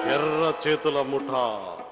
ఎర్ర చేతుల ముఠా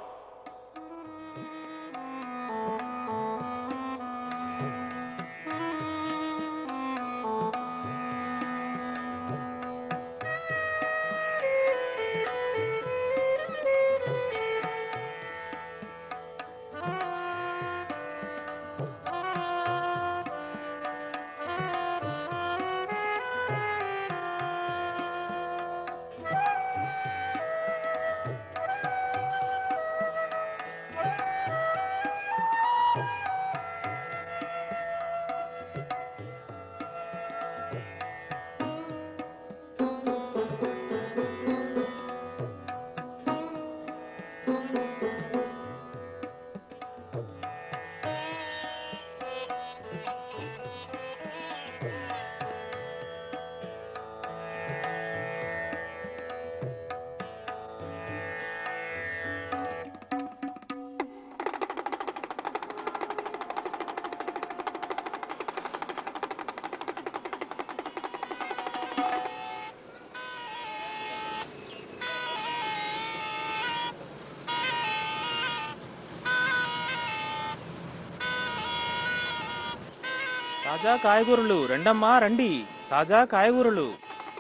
తాజా కాయగూరలు రెండమ్మా రండి తాజా కాయగూరలు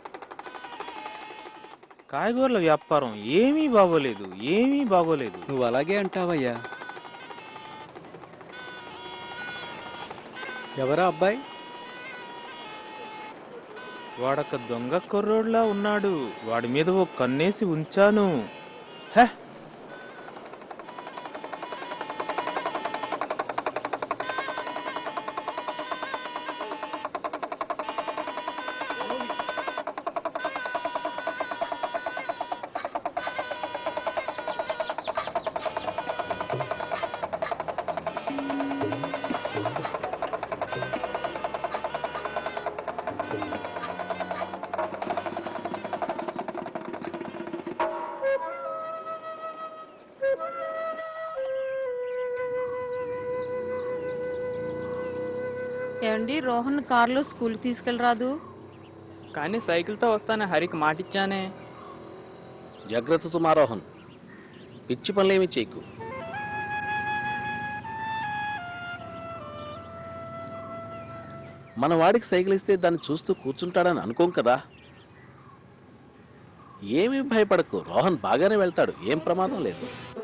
కాయగూరల వ్యాపారం ఏమీ బాగోలేదు ఏమీ బాగోలేదు నువ్వు అలాగే అంటావయ్యా ఎవరా అబ్బాయి వాడొక దొంగ కుర్రోడ్లా ఉన్నాడు వాడి మీద ఓ కన్నేసి ఉంచాను హే ఏమండి రోహన్ కార్లో స్కూల్కి తీసుకెళ్ళరాదు కానీ సైకిల్తో వస్తానే హరికి మాటిచ్చానే జాగ్రత్త సుమారోహన్ పిచ్చి పనులేమి చేయకు మన వాడికి సైకిల్ ఇస్తే దాన్ని చూస్తూ కూర్చుంటాడని అనుకోం కదా ఏమీ భయపడకు రోహన్ బాగానే వెళ్తాడు ఏం ప్రమాదం లేదు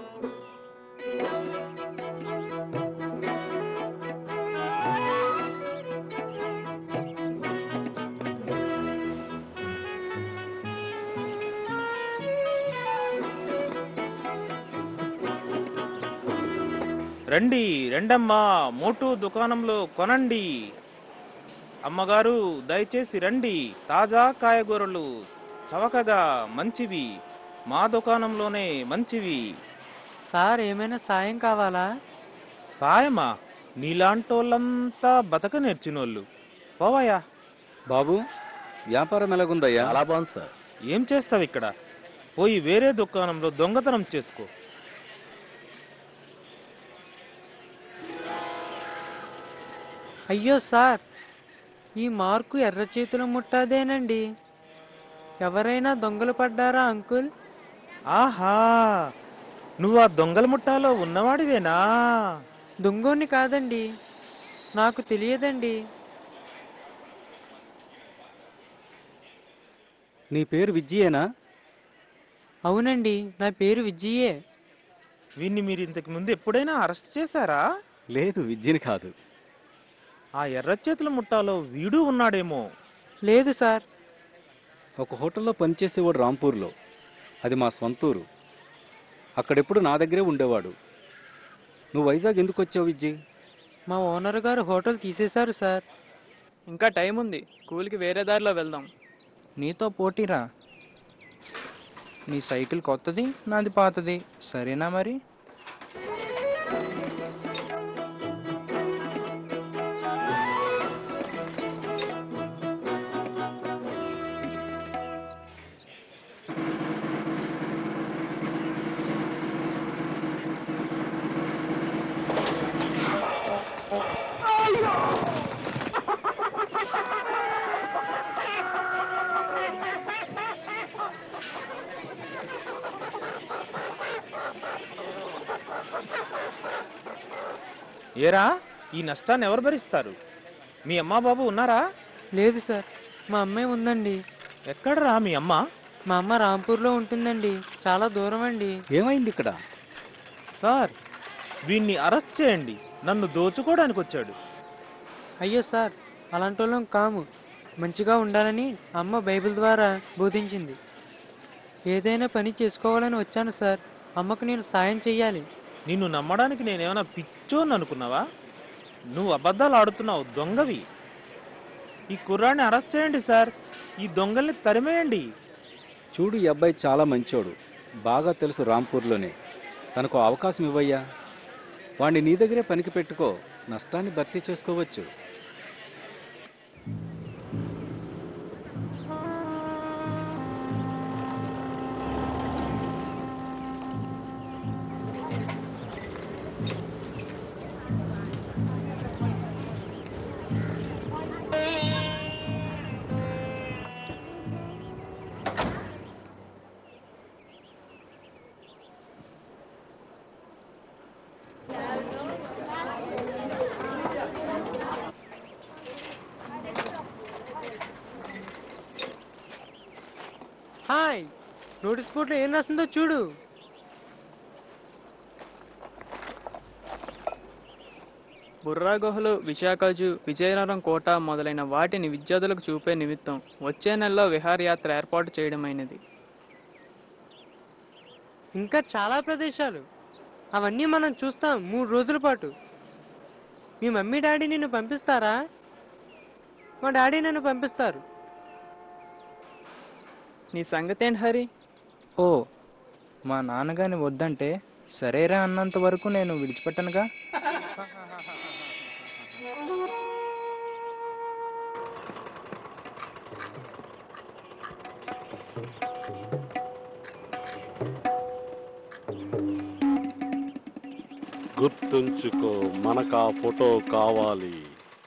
రండి రెండమ్మా మోటు దుకాణంలో కొనండి అమ్మగారు దయచేసి రండి తాజా కాయగూరలు చవకగా మంచివి మా దుకాణంలోనే మంచివి సార్ ఏమైనా సాయం కావాలా సాయమా నీలాంటోళ్ళంతా బతక నేర్చినోళ్ళు పోవయ్యా బాబు వ్యాపారం ఎలాగుందయ్యా చాలా బాగుంది సార్ ఏం చేస్తావు ఇక్కడ పోయి వేరే దుకాణంలో దొంగతనం చేసుకో అయ్యో సార్ ఈ మార్కు ఎర్ర చేతుల ముట్టాదేనండి ఎవరైనా దొంగలు పడ్డారా అంకుల్ ఆహా నువ్వు ఆ దొంగల ముఠాలో ఉన్నవాడివేనా దొంగోని కాదండి నాకు తెలియదండి నీ పేరు విజ్జియేనా అవునండి నా పేరు విజయే వీన్ని మీరు ఇంతకు ముందు ఎప్పుడైనా అరెస్ట్ చేశారా లేదు విజ్జిని కాదు ఆ ఎర్ర చేతుల ముఠాలో వీడు ఉన్నాడేమో లేదు సార్ ఒక హోటల్లో పనిచేసేవాడు రాంపూర్లో అది మా స్వంతూరు అక్కడెప్పుడు నా దగ్గరే ఉండేవాడు నువ్వు వైజాగ్ ఎందుకు వచ్చావు విజ్జి మా ఓనర్ గారు హోటల్ తీసేశారు సార్ ఇంకా టైం ఉంది స్కూల్కి వేరే దారిలో వెళ్దాం నీతో పోటీరా నీ సైకిల్ కొత్తది నాది పాతది సరేనా మరి ఏరా ఈ నష్టాన్ని ఎవరు భరిస్తారు మీ అమ్మా బాబు ఉన్నారా లేదు సార్ మా అమ్మాయి ఉందండి ఎక్కడరా మీ అమ్మ మా అమ్మ రాంపూర్లో ఉంటుందండి చాలా దూరం అండి ఏమైంది ఇక్కడ సార్ వీణ్ణి అరెస్ట్ చేయండి నన్ను దోచుకోవడానికి వచ్చాడు అయ్యో సార్ అలాంటి వాళ్ళం కాము మంచిగా ఉండాలని అమ్మ బైబిల్ ద్వారా బోధించింది ఏదైనా పని చేసుకోవాలని వచ్చాను సార్ అమ్మకు నేను సాయం చెయ్యాలి నిన్ను నమ్మడానికి నేనేమైనా పిచ్చోని అనుకున్నావా నువ్వు అబద్ధాలు ఆడుతున్నావు దొంగవి ఈ కుర్రాన్ని అరెస్ట్ చేయండి సార్ ఈ దొంగల్ని తరిమేయండి చూడు ఈ అబ్బాయి చాలా మంచోడు బాగా తెలుసు రాంపూర్లోనే తనకు అవకాశం ఇవ్వయ్యా వాణ్ణి నీ దగ్గరే పనికి పెట్టుకో నష్టాన్ని భర్తీ చేసుకోవచ్చు హాయ్ నోటీస్ బోర్డులో ఏం రాసిందో చూడు బుర్రా గుహలు విశాఖ జూ విజయనగరం కోట మొదలైన వాటిని విద్యార్థులకు చూపే నిమిత్తం వచ్చే నెలలో విహారయాత్ర ఏర్పాటు చేయడమైనది ఇంకా చాలా ప్రదేశాలు అవన్నీ మనం చూస్తాం మూడు రోజుల పాటు మీ మమ్మీ డాడీ నిన్ను పంపిస్తారా మా డాడీ నన్ను పంపిస్తారు నీ సంగతి ఏంటి హరి ఓ మా నాన్నగాని వద్దంటే సరేరా అన్నంత వరకు నేను విడిచిపెట్టనుగా గుర్తుంచుకో మనకు ఆ ఫోటో కావాలి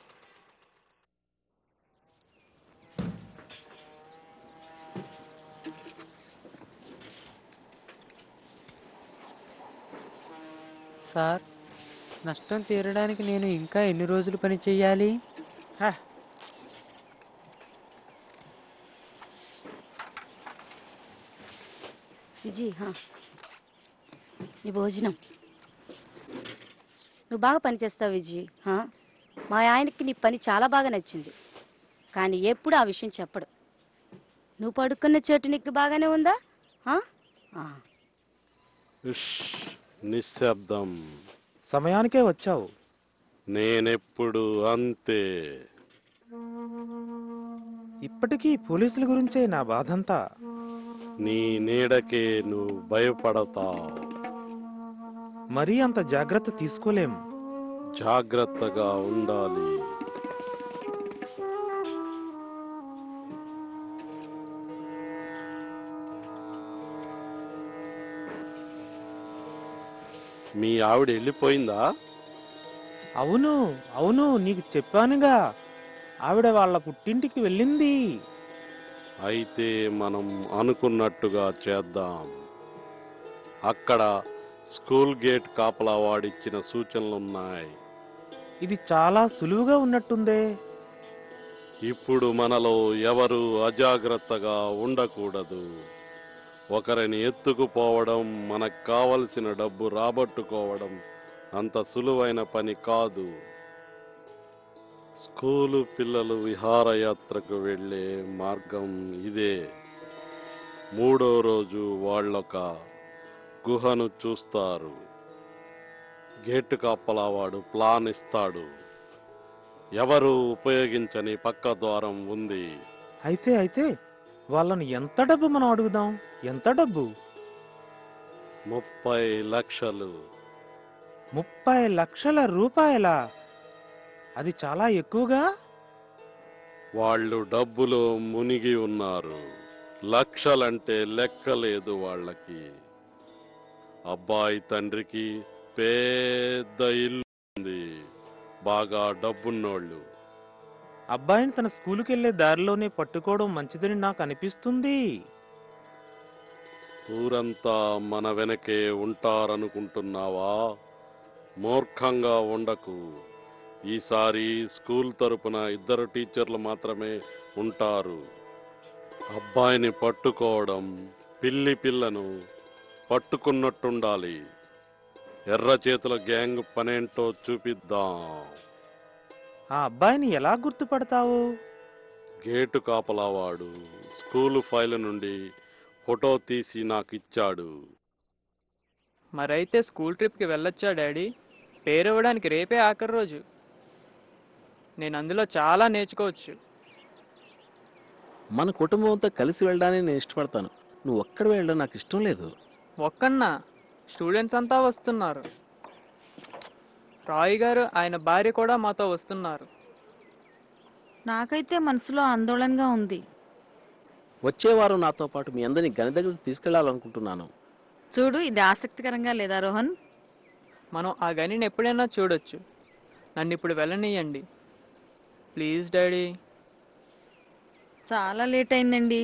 సార్ నష్టం తీరడానికి నేను ఇంకా ఎన్ని రోజులు పని చేయాలి హ, విజయ్ హా. నీ భోజనం నువ్వు బాగా పని చేస్తావు విజయ్ హా. మా ఆయనకి నీ పని చాలా బాగా నచ్చింది కానీ ఎప్పుడు ఆ విషయం చెప్పడు నువ్వు పడుకున్న చోటు నీకు బాగానే ఉందా హా? ఆ. ఇష్, నిశ్శబ్దం సమయానికే వచ్చావు నేనెప్పుడు అంతే ఇప్పటికీ పోలీసుల గురించే నా బాధంతా నీ నీడకే నువ్వు భయపడతావు మరీ అంత జాగ్రత్త తీసుకోలేం జాగ్రత్తగా ఉండాలి మీ ఆవిడ వెళ్ళిపోయిందా అవును అవును నీకు చెప్పానుగా ఆవిడ వాళ్ళ పుట్టింటికి వెళ్ళింది అయితే మనం అనుకున్నట్టుగా చేద్దాం అక్కడ స్కూల్ గేట్ కాపలా వాడిచ్చిన సూచనలున్నాయి ఇది చాలా సులువుగా ఉన్నట్టుందే ఇప్పుడు మనలో ఎవరు అజాగ్రత్తగా ఉండకూడదు ఒకరిని ఎత్తుకుపోవడం మనకు కావలసిన డబ్బు రాబట్టుకోవడం అంత సులువైన పని కాదు స్కూలు పిల్లలు విహారయాత్రకు వెళ్ళే మార్గం ఇదే మూడో రోజు వాళ్ళొక గుహను చూస్తారు గేటు కాపలావాడు ప్లాన్ ఇస్తాడు ఎవరు ఉపయోగించని పక్క ద్వారం ఉంది అయితే అయితే వాళ్ళని ఎంత డబ్బు మనం అడుగుదాం ఎంత డబ్బు ముప్పై లక్షలు ముప్పై లక్షల రూపాయల అది చాలా ఎక్కువగా వాళ్ళు డబ్బులో మునిగి ఉన్నారు లక్షలంటే లెక్కలేదు వాళ్ళకి అబ్బాయి తండ్రికి పెద్ద ఇల్లు ఉంది బాగా డబ్బున్నోళ్ళు అబ్బాయిని తన స్కూలుకి వెళ్లే దారిలోనే పట్టుకోవడం మంచిదని నాకు అనిపిస్తుంది ఊరంతా మన వెనకే ఉంటారనుకుంటున్నావా మూర్ఖంగా ఉండకు ఈసారి స్కూల్ తరపున ఇద్దరు టీచర్లు మాత్రమే ఉంటారు అబ్బాయిని పట్టుకోవడం పిల్లి పిల్లను పట్టుకున్నట్టుండాలి ఎర్ర చేతుల గ్యాంగ్ పనేంటో చూపిద్దాం ఆ అబ్బాయిని ఎలా గుర్తుపడతావు గేటు కాపలావాడు స్కూలు ఫైల్ నుండి ఫోటో తీసి నాకు ఇచ్చాడు మరైతే స్కూల్ ట్రిప్కి వెళ్ళొచ్చా డాడీ పేరు ఇవ్వడానికి రేపే ఆఖరి రోజు నేను అందులో చాలా నేర్చుకోవచ్చు మన కుటుంబంతో కలిసి వెళ్ళడానికి నేను ఇష్టపడతాను నువ్వు ఒక్కడ వెళ్ళడం నాకు ఇష్టం లేదు ఒక్కన్నా స్టూడెంట్స్ అంతా వస్తున్నారు రాయ్ గారు ఆయన భార్య కూడా మాతో వస్తున్నారు నాకైతే మనసులో ఆందోళనగా ఉంది వచ్చే వారం నాతో పాటు మీ అందరినీ గని దగ్గరకు తీసుకెళ్లాలనుకుంటున్నాను చూడు ఇది ఆసక్తికరంగా లేదా రోహన్ మనం ఆ గనిని ఎప్పుడైనా చూడొచ్చు నన్ను ఇప్పుడు వెళ్ళనియండి ప్లీజ్ డాడీ చాలా లేట్ అయిందండి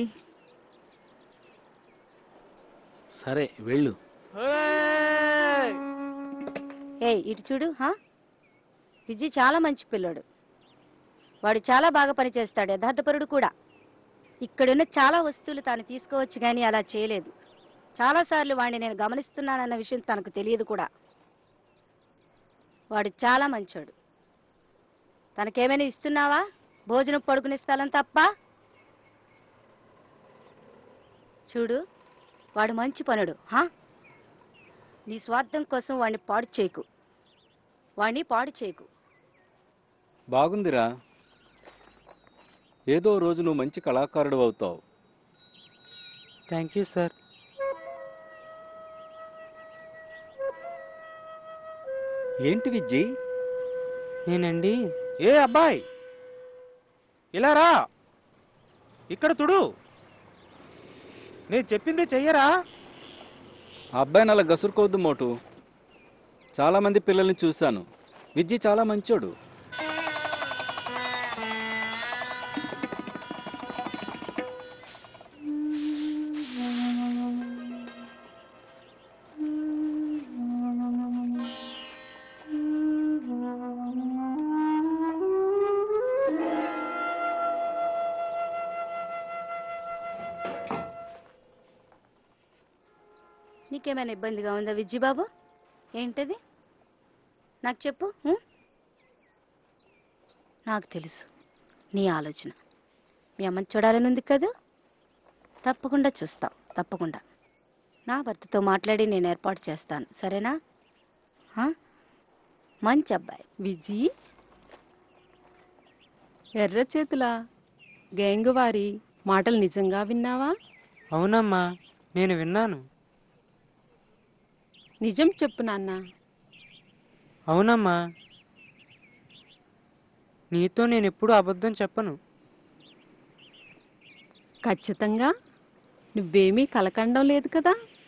సరే వెళ్ళు ఏయ్ ఇటు చూడు హా విజయ్ చాలా మంచి పిల్లోడు వాడు చాలా బాగా పనిచేస్తాడు యథార్థపరుడు కూడా ఇక్కడున్న చాలా వస్తువులు తాను తీసుకోవచ్చు కానీ అలా చేయలేదు చాలాసార్లు వాడిని నేను గమనిస్తున్నానన్న విషయం తనకు తెలియదు కూడా వాడు చాలా మంచోడు తనకేమైనా ఇస్తున్నావా భోజనం పడుకునే స్థలం తప్ప చూడు వాడు మంచి పనుడు హా నీ స్వార్థం కోసం వాడిని పాడు చేయకు వాడిని పాడు చేయకు బాగుందిరా ఏదో రోజు నువ్వు మంచి కళాకారుడు అవుతావు థ్యాంక్ యూ సార్ ఏంటి విజ్జి నేనండి ఏ అబ్బాయి ఇలా రా ఇక్కడ తుడు నేను చెప్పింది చెయ్యరా ఆ అబ్బాయిని అలా గసురుకోవద్దు మోటు చాలా మంది పిల్లల్ని చూశాను విజ్జి చాలా మంచోడు నీకేమైనా ఇబ్బందిగా ఉందా విజ్జి బాబు ఏంటది నాకు చెప్పు ఉం? నాకు తెలుసు నీ ఆలోచన మీ అమ్మని చూడాలని ఉంది కదా తప్పకుండా చూస్తావు తప్పకుండా నా భర్తతో మాట్లాడి నేను ఏర్పాటు చేస్తాను సరేనా ఆ? మంచి అబ్బాయి విజి ఎర్ర చేతుల గ్యాంగ్ వారి మాటలు నిజంగా విన్నావా అవునమ్మా నేను విన్నాను నిజం చెప్పు నాన్న అవునమ్మా నీతో నేను ఎప్పుడూ అబద్ధం చెప్పను ఖచ్చితంగా నువ్వేమీ కలకండం లేదు కదా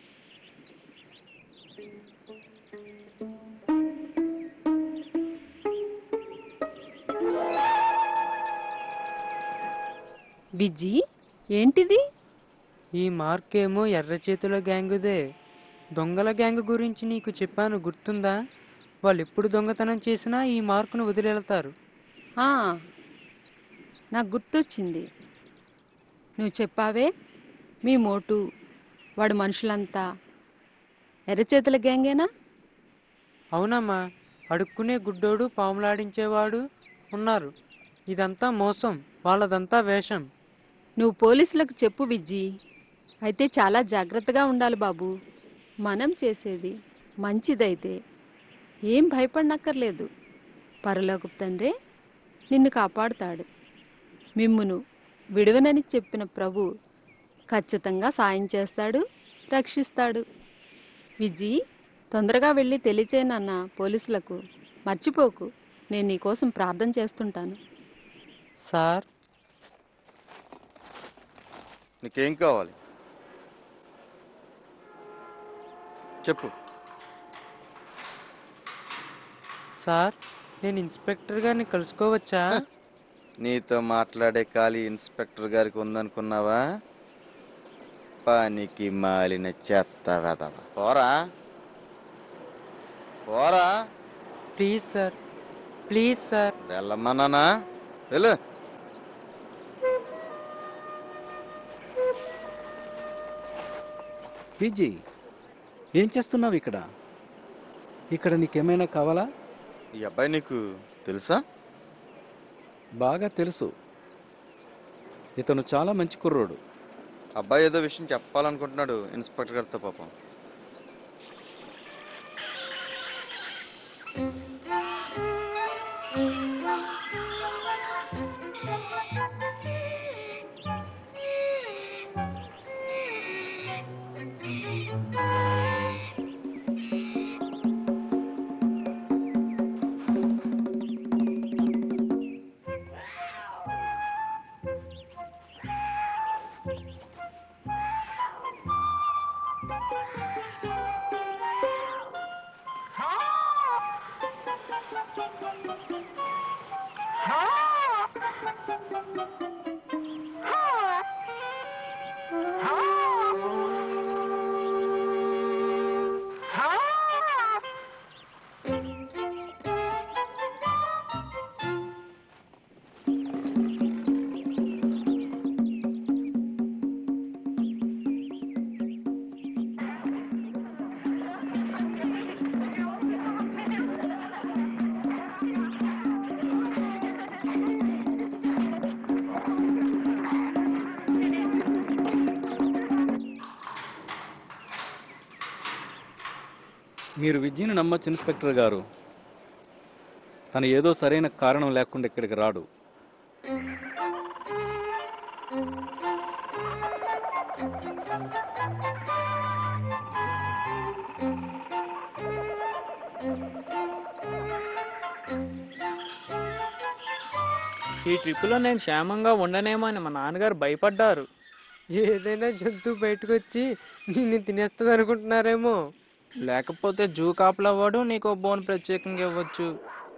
విజి ఏంటిది ఈ మార్కేమో ఎర్ర చేతుల గ్యాంగుదే దొంగల గ్యాంగ్ గురించి నీకు చెప్పాను గుర్తుందా వాళ్ళు ఎప్పుడు దొంగతనం చేసినా ఈ మార్కును వదిలేళ్తారు ఆ, నాకు గుర్తొచ్చింది నువ్వు చెప్పావే మీ మోటు వాడు మనుషులంతా ఎర్రచేతుల గ్యాంగేనా అవునమ్మా అడుక్కునే గుడ్డోడు పాములాడించేవాడు ఉన్నారు ఇదంతా మోసం వాళ్ళదంతా వేషం నువ్వు పోలీసులకు చెప్పు విజ్జి అయితే చాలా జాగ్రత్తగా ఉండాలి బాబు మనం చేసేది మంచిదైతే ఏం భయపడనక్కర్లేదు పరలోకపు తండ్రి నిన్ను కాపాడుతాడు మిమ్మును విడవనని చెప్పిన ప్రభు ఖచ్చితంగా సాయం చేస్తాడు రక్షిస్తాడు విజి తొందరగా వెళ్ళి తెలియచేయనన్న పోలీసులకు మర్చిపోకు నేను నీకోసం ప్రార్థన చేస్తుంటాను సార్ నీకేం కావాలి చెప్పు సార్ నేను ఇన్స్పెక్టర్ గారిని కలుసుకోవచ్చా నీతో మాట్లాడే ఖాళీ ఇన్స్పెక్టర్ గారికి ఉందనుకున్నావా పనికి మాలిన చెత్త వెదవ పోరా పోరా ప్లీజ్ సార్ ప్లీజ్ సార్ వెళ్ళమ్మన్నానా వెళ్ళు పీజీ ఏం చేస్తున్నావు ఇక్కడ ఇక్కడ నీకేమైనా కావాలా ఈ అబ్బాయి నీకు తెలుసా బాగా తెలుసు ఇతను చాలా మంచి కుర్రోడు అబ్బాయి ఏదో విషయం చెప్పాలనుకుంటున్నాడు ఇన్స్పెక్టర్ గారితో పాపం మీరు విద్యను నమ్మొచ్చు ఇన్స్పెక్టర్ గారు తను ఏదో సరైన కారణం లేకుండా ఇక్కడికి రాడు ఈ ట్రిప్పులో నేను క్షేమంగా ఉండనేమో అని మా నాన్నగారు భయపడ్డారు ఏదైనా జంతువు బయటకు వచ్చి నిన్ను తినేస్తుంది అనుకుంటున్నారేమో లేకపోతే జూ కాపలవాడు నీకు బోన్ ప్రత్యేకంగా ఇవ్వచ్చు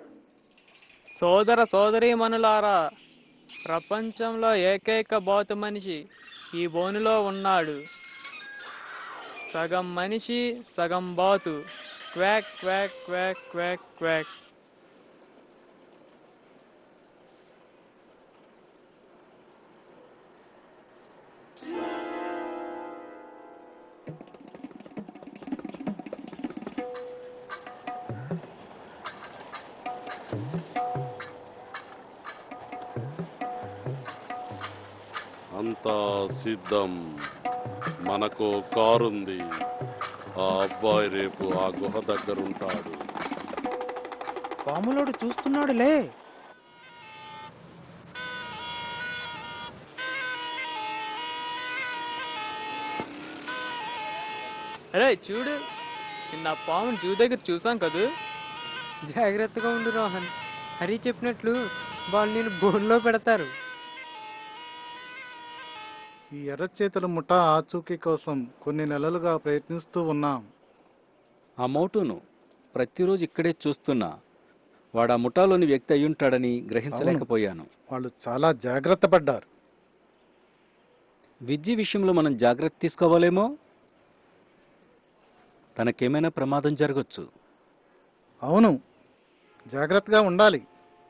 సోదర సోదరీమణులారా ప్రపంచంలో ఏకైక బాతు మనిషి ఈ బోనులో ఉన్నాడు సగం మనిషి సగం బాతు quack quack quack quack quack అంతా సిద్ధం మనకు కారుంది ఆ అబ్బాయి రేపు ఆ గుహ దగ్గర ఉంటాడు పాములోడు చూస్తున్నాడులే అరే చూడు నిన్న ఆ పాముని జూ దగ్గర చూసాం కదూ జాగ్రత్తగా ఉండు రోహన్ హరి చెప్పినట్లు వాళ్ళు నేను బోన్లో పెడతారు ఈ ఎర్ర చేతుల ముఠా ఆచూకీ కోసం కొన్ని నెలలుగా ప్రయత్నిస్తూ ఉన్నాం ఆ మౌటును ప్రతిరోజు ఇక్కడే చూస్తున్నా వాడు ఆ ముఠాలోని వ్యక్తి అయ్యుంటాడని గ్రహించలేకపోయాను వాళ్ళు చాలా జాగ్రత్త పడ్డారు విద్య విషయంలో మనం జాగ్రత్త తీసుకోవాలేమో తనకేమైనా ప్రమాదం జరగచ్చు అవును జాగ్రత్తగా ఉండాలి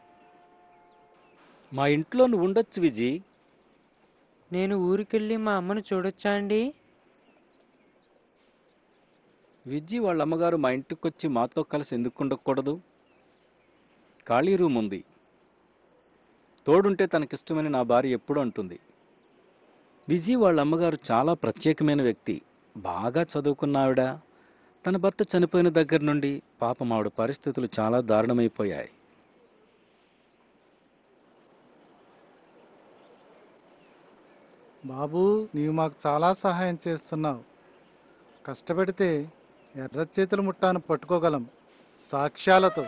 మా ఇంట్లో నువ్వు ఉండొచ్చు విజి నేను ఊరికెళ్ళి మా అమ్మను చూడొచ్చా అండి విజ్జి వాళ్ళ అమ్మగారు మా ఇంటికొచ్చి మాతో కలిసి ఎందుకు ఉండకూడదు ఖాళీ రూమ్ ఉంది తోడుంటే తనకిష్టమని నా భార్య ఎప్పుడూ అంటుంది విజి వాళ్ళ అమ్మగారు చాలా ప్రత్యేకమైన వ్యక్తి బాగా చదువుకున్న ఆవిడ తన భర్త చనిపోయిన దగ్గర నుండి పాపం ఆవిడ పరిస్థితులు చాలా దారుణమైపోయాయి బాబు నీవు మాకు చాలా సహాయం చేస్తున్నావు కష్టపడితే ఎర్ర చేతుల ముఠాను పట్టుకోగలం సాక్ష్యాలతో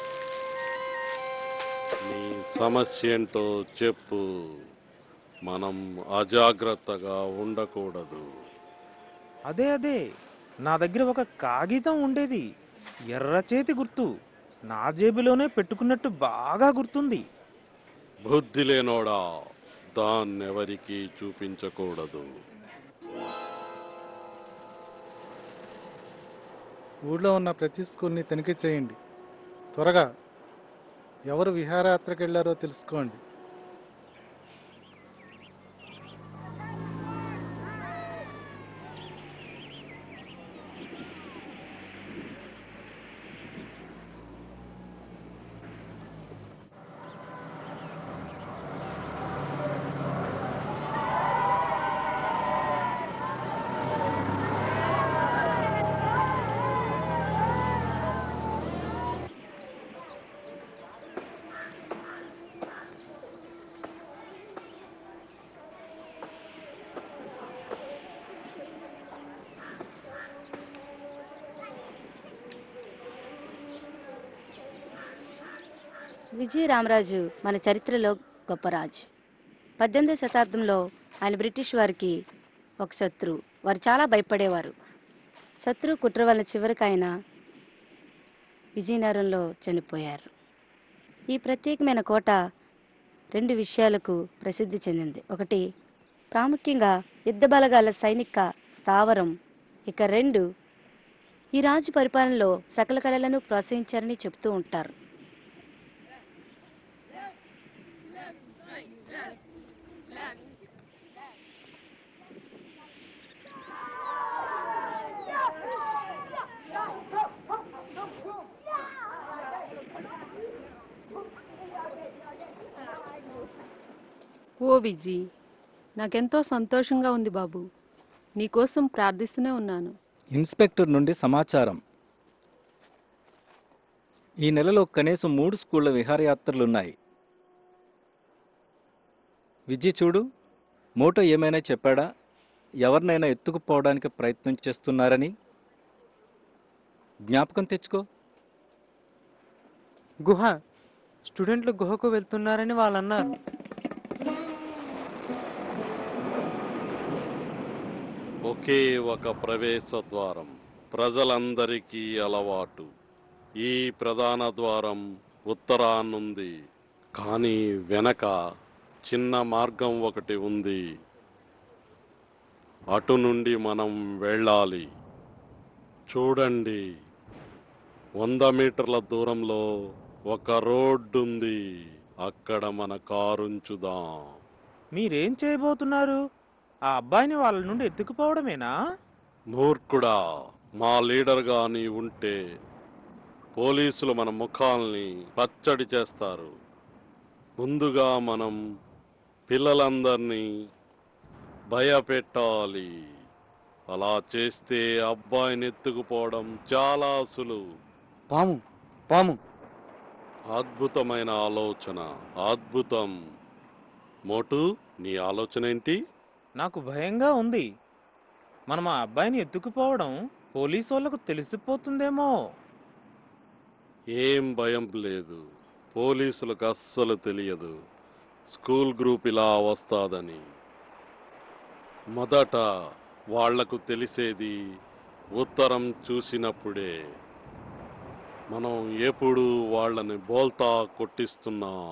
నీ సమస్య ఏంటో చెప్పు మనం అజాగ్రత్తగా ఉండకూడదు అదే అదే నా దగ్గర ఒక కాగితం ఉండేది ఎర్ర చేతి గుర్తు నా జేబులోనే పెట్టుకున్నట్టు బాగా గుర్తుంది బుద్ధి లేనోడా దాన్నెవరికీ చూపించకూడదు ఊళ్ళో ఉన్న ప్రతి స్కూల్ని తనిఖీ చేయండి త్వరగా ఎవరు విహారయాత్రకు వెళ్ళారో తెలుసుకోండి విజయ రామరాజు మన చరిత్రలో గొప్ప రాజు పద్దెనిమిదవ శతాబ్దంలో ఆయన బ్రిటిష్ వారికి ఒక శత్రు వారు చాలా భయపడేవారు శత్రు కుట్ర వల్ల చివరికి ఆయన విజయనగరంలో చనిపోయారు ఈ ప్రత్యేకమైన కోట రెండు విషయాలకు ప్రసిద్ధి చెందింది ఒకటి ప్రాముఖ్యంగా యుద్ధ బలగాల సైనిక స్థావరం ఇక రెండు ఈ రాజు పరిపాలనలో సకల కళలను ప్రోత్సహించారని చెబుతూ ఉంటారు ఓ విజ్జి నాకెంతో సంతోషంగా ఉంది బాబు నీకోసం ప్రార్థిస్తూనే ఉన్నాను ఇన్స్పెక్టర్ నుండి సమాచారం ఈ నెలలో కనీసం మూడు స్కూళ్ల విహారయాత్రలున్నాయి విజయ్ చూడు మోటో ఏమైనా చెప్పాడా ఎవరినైనా ఎత్తుకుపోవడానికి ప్రయత్నం చేస్తున్నారని జ్ఞాపకం తెచ్చుకో గుహ స్టూడెంట్లు గుహకు వెళ్తున్నారని వాళ్ళు అన్నారు ఒకే ఒక ప్రవేశ ద్వారం ప్రజలందరికీ అలవాటు ఈ ప్రధాన ద్వారం ఉత్తరానుంది కానీ వెనక చిన్న మార్గం ఒకటి ఉంది అటు నుండి మనం వెళ్ళాలి చూడండి వంద మీటర్ల దూరంలో ఒక రోడ్డు ఉంది అక్కడ మన కారుంచుదాం మీరేం చేయబోతున్నారు ఆ అబ్బాయిని వాళ్ళ నుండి ఎత్తుకుపోవడమేనా మూర్ఖుడా మా లీడర్ గాని ఉంటే పోలీసులు మన ముఖాల్ని పచ్చడి చేస్తారు ముందుగా మనం పిల్లలందరినీ భయపెట్టాలి అలా చేస్తే అబ్బాయిని ఎత్తుకుపోవడం చాలా సులువు పాము పాము అద్భుతమైన ఆలోచన అద్భుతం మోటు నీ ఆలోచన ఏంటి నాకు భయంగా ఉంది మనం ఆ అబ్బాయిని ఎత్తుకుపోవడం పోలీసు వాళ్ళకు తెలిసిపోతుందేమో ఏం భయం లేదు పోలీసులకు అస్సలు తెలియదు స్కూల్ గ్రూప్ ఇలా వస్తాదని మొదట వాళ్లకు తెలిసేది ఉత్తరం చూసినప్పుడే మనం ఎప్పుడు వాళ్ళని బోల్తా కొట్టిస్తున్నాం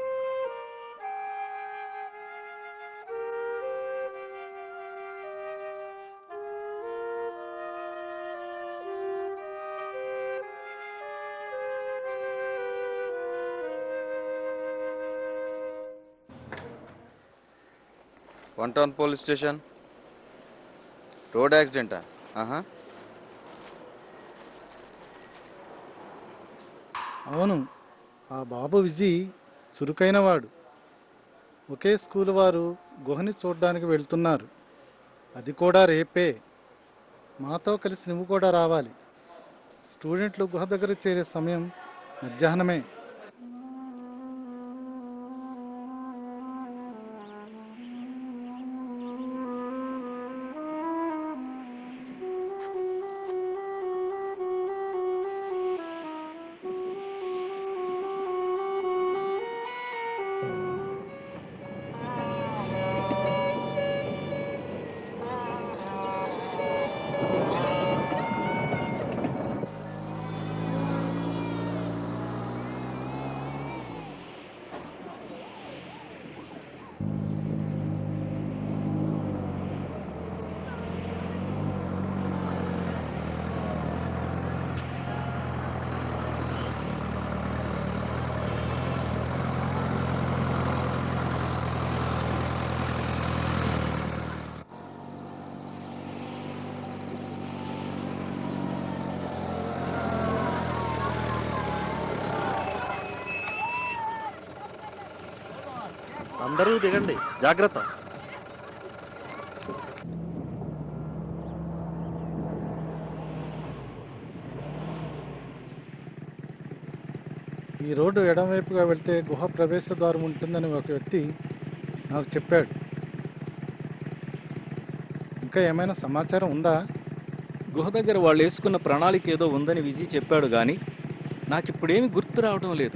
one town police station road యాక్సిడెంటా ఆహా అవును ఆ బాబు విజయ్ చురుకైన వాడు ఒకే స్కూల్ వారు గుహని చూడడానికి వెళ్తున్నారు అది కూడా రేపే మాతో కలిసి నువ్వు కూడా రావాలి స్టూడెంట్లు గుహ దగ్గర చేరే సమయం మధ్యాహ్నమే అందరూ దిగండి జాగ్రత్త ఈ రోడ్డు ఎడమవైపుగా వెళ్తే గుహ ప్రవేశ ద్వారం ఉంటుందని ఒక వ్యక్తి నాకు చెప్పాడు ఇంకా ఏమైనా సమాచారం ఉందా గుహ దగ్గర వాళ్ళు వేసుకున్న ప్రణాళిక ఏదో ఉందని విజయ్ చెప్పాడు కానీ నాకిప్పుడేమీ గుర్తు రావడం లేదు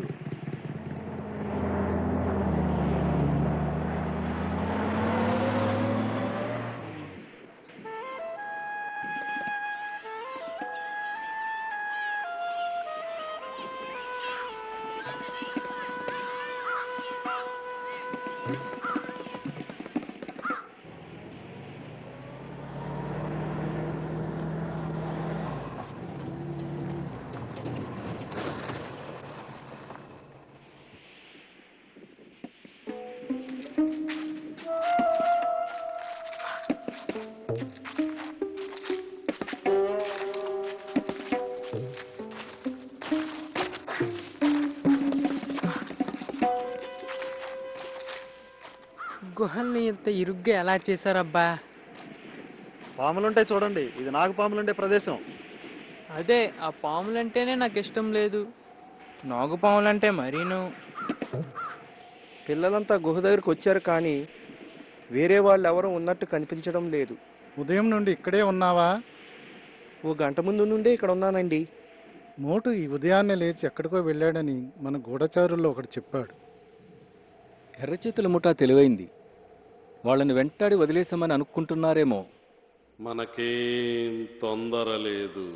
గుహల్ని ఇంత ఇరుగ్గా ఎలా చేశారబ్బా పాములుంటే చూడండి ఇది నాకు పాములుండే ప్రదేశం అదే ఆ పాములంటేనే నాకు ఇష్టం లేదు నాగుపాములంటే మరీను పిల్లలంతా గుహ దగ్గరికి వచ్చారు కానీ వేరే వాళ్ళు ఎవరు ఉన్నట్టు కనిపించడం లేదు ఉదయం నుండి ఇక్కడే ఉన్నావా ఓ గంట ముందు నుండే ఇక్కడ ఉన్నానండి మోటు ఈ ఉదయాన్నే లేచి ఎక్కడికో వెళ్ళాడని మన గూఢచారుల్లో ఒకడు చెప్పాడు ఎర్రచేతుల ముఠా తెలివైంది వాళ్ళని వెంటాడి వదిలేసామని అనుకుంటున్నారేమో మనకేం తొందర లేదు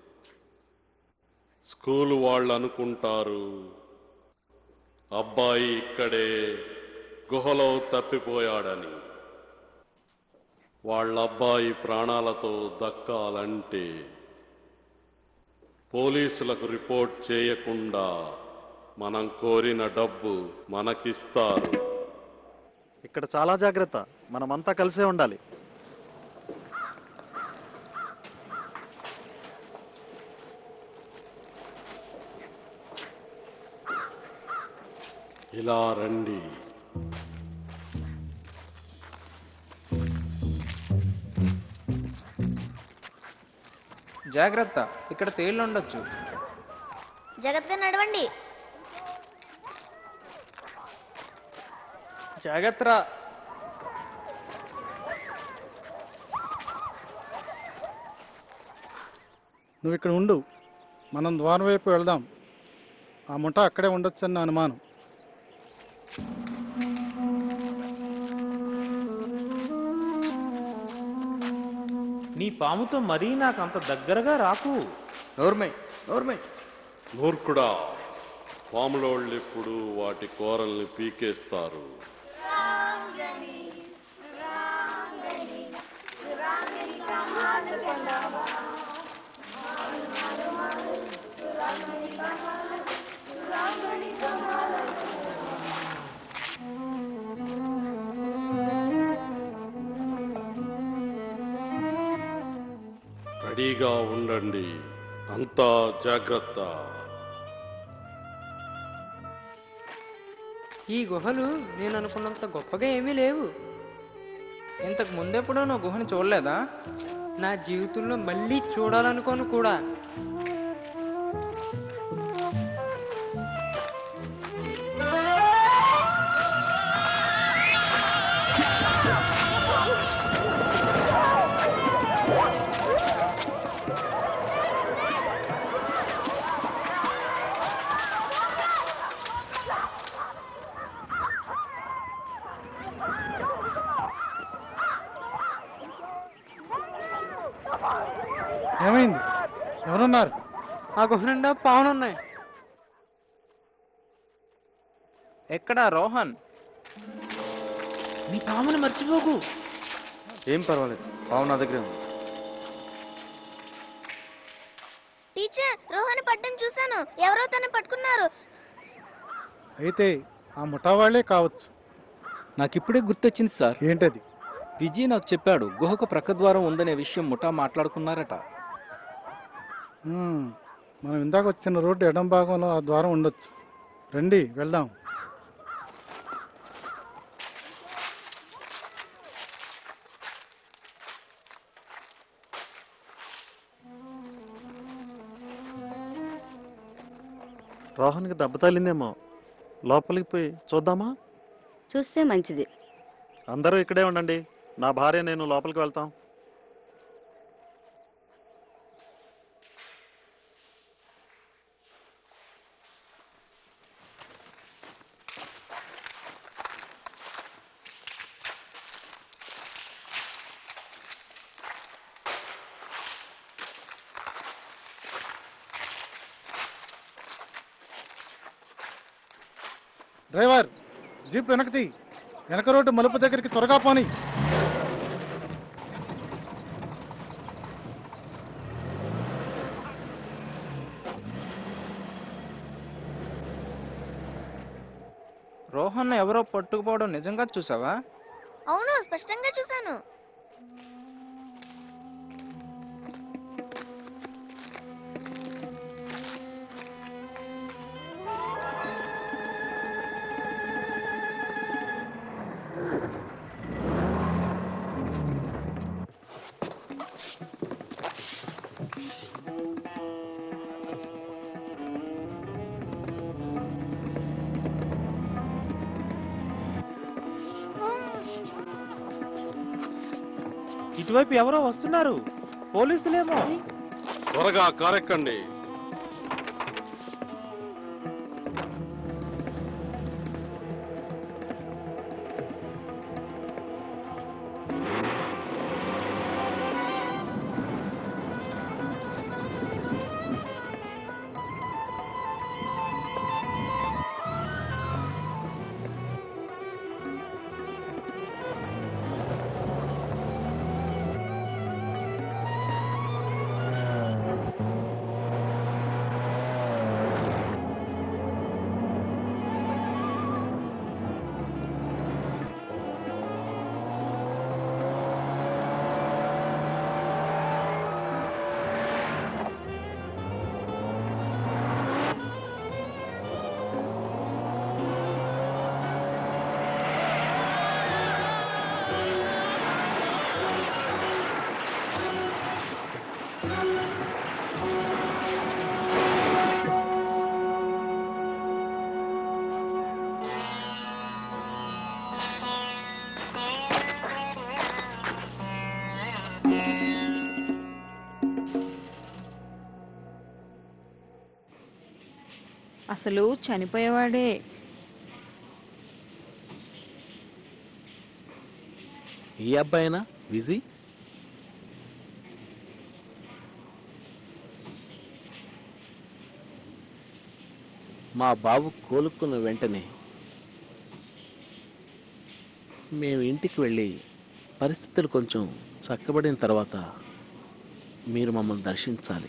స్కూల్ వాళ్ళు అనుకుంటారు అబ్బాయి ఇక్కడే గుహలో తప్పిపోయాడని వాళ్ళ అబ్బాయి ప్రాణాలతో దక్కాలంటే పోలీసులకు రిపోర్ట్ చేయకుండా మనం కోరిన డబ్బు మనకిస్తారు ఇక్కడ చాలా జాగ్రత్త మనమంతా కలిసే ఉండాలి ఇలా రండి జాగ్రత్త ఇక్కడ తేళ్ళు ఉండొచ్చు జాగ్రత్తగా నడవండి జాగ్రత్త నువ్వు ఇక్కడ ఉండు మనం ద్వారం వైపు వెళ్దాం ఆ ముఠ అక్కడే ఉండొచ్చని నా అనుమానం నీ పాముతో మరీ నాకు అంత దగ్గరగా రాకు నోర్మై నోర్మై మూర్ఖుడా పాములోళ్ళు ఎప్పుడు వాటి కూరల్ని పీకేస్తారు రెడీగా ఉండండి అంతా జాగ్రత్త ఈ గుహలు నేను అనుకున్నంత గొప్పగా ఏమీ లేవు ఇంతకు ముందెప్పుడూ నువ్వు గుహని చూడలేదా నా జీవితంలో మళ్ళీ చూడాలనుకోను కూడా ఏమైంది ఎవరున్నారు ఆ గుహ నిండా పావునున్నాయి ఎక్కడ రోహన్ నీ పాముని మర్చిపోకు ఏం పర్వాలేదు పావు నా దగ్గరే ఉంది టీచర్ రోహన్ పడ్డం చూశాను ఎవరో తను పట్టుకున్నారు అయితే ఆ ముఠా వాళ్ళే కావచ్చు నాకిప్పుడే గుర్తొచ్చింది సార్ ఏంటది విజయ్ నాకు చెప్పాడు గుహకు ప్రక్కద్వారం ఉందనే విషయం ముఠా మాట్లాడుకున్నారట మ్మ్. మనం ఇందాక వచ్చిన రోడ్డు ఎడం భాగంలో ఆ ద్వారం ఉండొచ్చు రండి వెళ్దాం రోహన్కి దెబ్బ తగిలిందేమో లోపలికి పోయి చూద్దామా చూస్తే మంచిది అందరూ ఇక్కడే ఉండండి నా భార్య నేను లోపలికి వెళ్తాం డ్రైవర్ జీప్ వెనక్కి తీ. వెనక రోడ్డు మలుపు దగ్గరికి త్వరగా పోని రోహన్ ఎవరో పట్టుకుపోవడం నిజంగా చూసావా అవును స్పష్టంగా చూశాను ఇటువైపు ఎవరో వస్తున్నారు పోలీసులేమో త్వరగా కారెక్కండి అసలు చనిపోయేవాడే ఈ అబ్బాయినా విజీ మా బాబు కోలుకున్న వెంటనే మేము ఇంటికి వెళ్ళి పరిస్థితులు కొంచెం చక్కబడిన తర్వాత మీరు మమ్మల్ని దర్శించాలి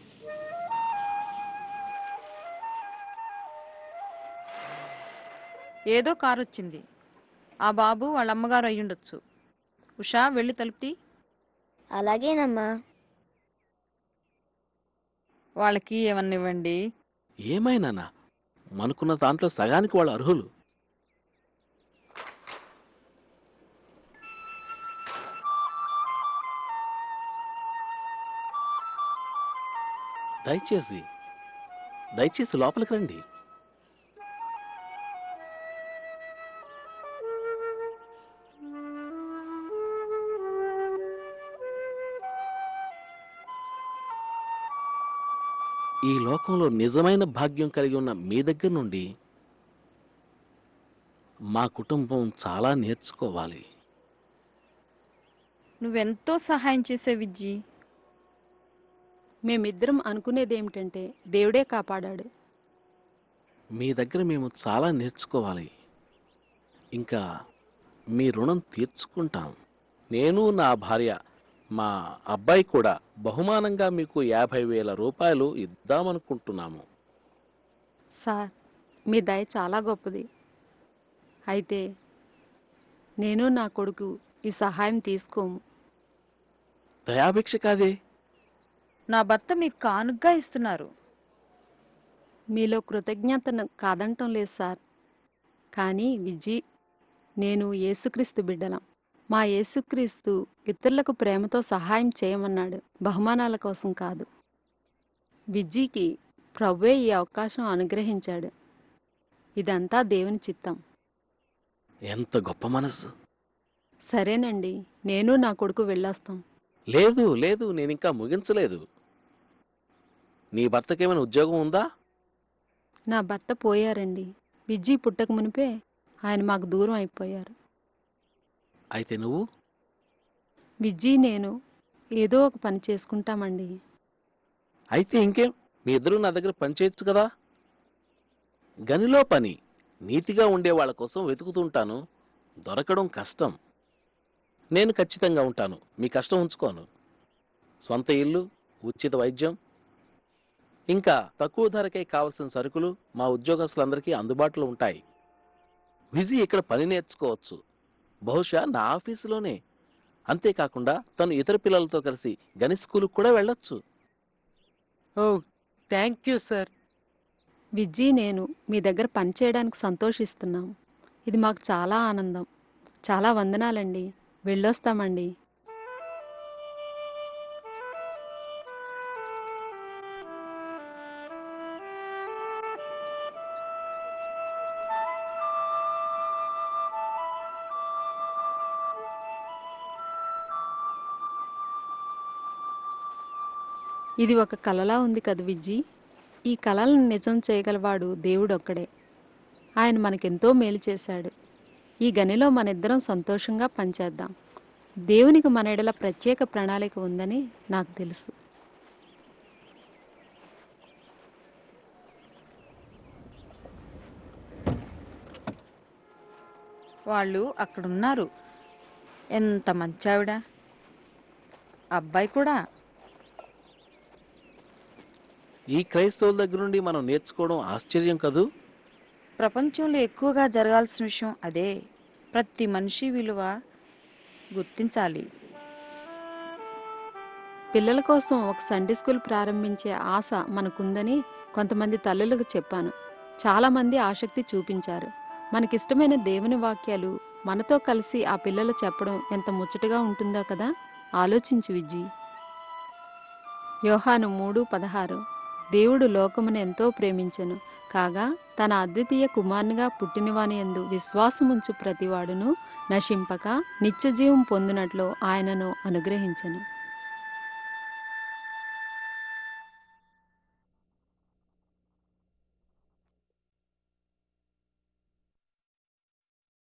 ఏదో కారు వచ్చింది ఆ బాబు వాళ్ళ అమ్మగారు అయ్యుండొచ్చు ఉషా వెళ్ళి తలుపుతి అలాగేనమ్మా వాళ్ళకి ఏమన్నా ఇవ్వండి ఏమైనానా మనకున్న దాంట్లో సగానికి వాళ్ళు అర్హులు దయచేసి దయచేసి లోపలికి రండి ఈ లోకంలో నిజమైన భాగ్యం కలిగి ఉన్న మీ దగ్గర నుండి మా కుటుంబం చాలా నేర్చుకోవాలి నువ్వెంతో సహాయం చేసే విజ్జి మేమిద్దరం అనుకునేది ఏమిటంటే దేవుడే కాపాడాడు మీ దగ్గర మేము చాలా నేర్చుకోవాలి ఇంకా మీ రుణం తీర్చుకుంటాం నేను నా భార్య మా అబ్బాయి కూడా బహుమానంగా మీకు యాభై వేల రూపాయలు ఇద్దామనుకుంటున్నాము సార్ మీ దయ చాలా గొప్పది అయితే నేను నా కొడుకు ఈ సహాయం తీసుకోము దయాభిక్ష కాదే నా భర్త మీకు కానుగ్గా ఇస్తున్నారు మీలో కృతజ్ఞతను కాదంటం లేదు సార్ కానీ విజి నేను యేసుక్రీస్తు బిడ్డలం మా యేసుక్రీస్తు ఇతరులకు ప్రేమతో సహాయం చేయమన్నాడు బహుమానాల కోసం కాదు విజ్జీకి ప్రభువే ఈ అవకాశం అనుగ్రహించాడు ఇదంతా దేవుని చిత్తం ఎంత గొప్ప మనసు సరేనండి నేను నా కొడుకు వెళ్ళొస్తాం లేదు లేదు నేను ఇంకా ముగించలేదు నీ భర్తకేమైనా ఉద్యోగం ఉందా నా భర్త పోయారండి విజ్జి పుట్టక మునిపే ఆయన మాకు దూరం అయిపోయారు అయితే నువ్వు విజ్జి నేను ఏదో ఒక పని చేసుకుంటామండి అయితే ఇంకేం మీ ఇద్దరు నా దగ్గర పని చేయొచ్చు కదా గనిలో పని నీతిగా ఉండే వాళ్ళ కోసం వెతుకుతుంటాను దొరకడం కష్టం నేను ఖచ్చితంగా ఉంటాను మీ కష్టం ఉంచుకోను సొంత ఇల్లు ఉచిత వైద్యం ఇంకా తక్కువ ధరకే కావలసిన సరుకులు మా ఉద్యోగస్తులందరికీ అందుబాటులో ఉంటాయి విజి ఇక్కడ పని నేర్చుకోవచ్చు బహుశా నా ఆఫీసులోనే అంతేకాకుండా తను ఇతర పిల్లలతో కలిసి గణి స్కూలుకు కూడా వెళ్ళొచ్చు ఓ థ్యాంక్ యూ సార్ విజ్జి నేను మీ దగ్గర పని చేయడానికి సంతోషిస్తున్నాం ఇది మాకు చాలా ఆనందం చాలా వందనాలండి వెళ్ళొస్తామండి ఇది ఒక కలలా ఉంది కదా విజ్జి ఈ కలలను నిజం చేయగలవాడు దేవుడు ఒక్కడే ఆయన మనకెంతో మేలు చేశాడు ఈ గనిలో మనిద్దరం సంతోషంగా పనిచేద్దాం దేవునికి మన ఎడల ప్రత్యేక ప్రణాళిక ఉందని నాకు తెలుసు వాళ్ళు అక్కడ ఉన్నారు ఎంత మంచి ఆవిడ అబ్బాయి కూడా ఈ క్రైస్తవుల దగ్గర నుండి మనం నేర్చుకోవడం ఆశ్చర్యం కదూ ప్రపంచంలో ఎక్కువగా జరగాల్సిన విషయం అదే ప్రతి మనిషి విలువ గుర్తించాలి పిల్లల కోసం ఒక సండే స్కూల్ ప్రారంభించే ఆశ మనకుందని కొంతమంది తల్లులకు చెప్పాను చాలా మంది ఆసక్తి చూపించారు మనకిష్టమైన దేవుని వాక్యాలు మనతో కలిసి ఆ పిల్లలు చెప్పడం ఎంత ముచ్చటగా ఉంటుందో కదా ఆలోచించు విజ్జి యోహాను మూడు పదహారు దేవుడు లోకమును ఎంతో ప్రేమించెను కాగా తన అద్వితీయ కుమారునిగా పుట్టినవాని ఎందు విశ్వాసముంచు ప్రతివాడును నశింపక నిత్యజీవం పొందినట్లు ఆయనను అనుగ్రహించెను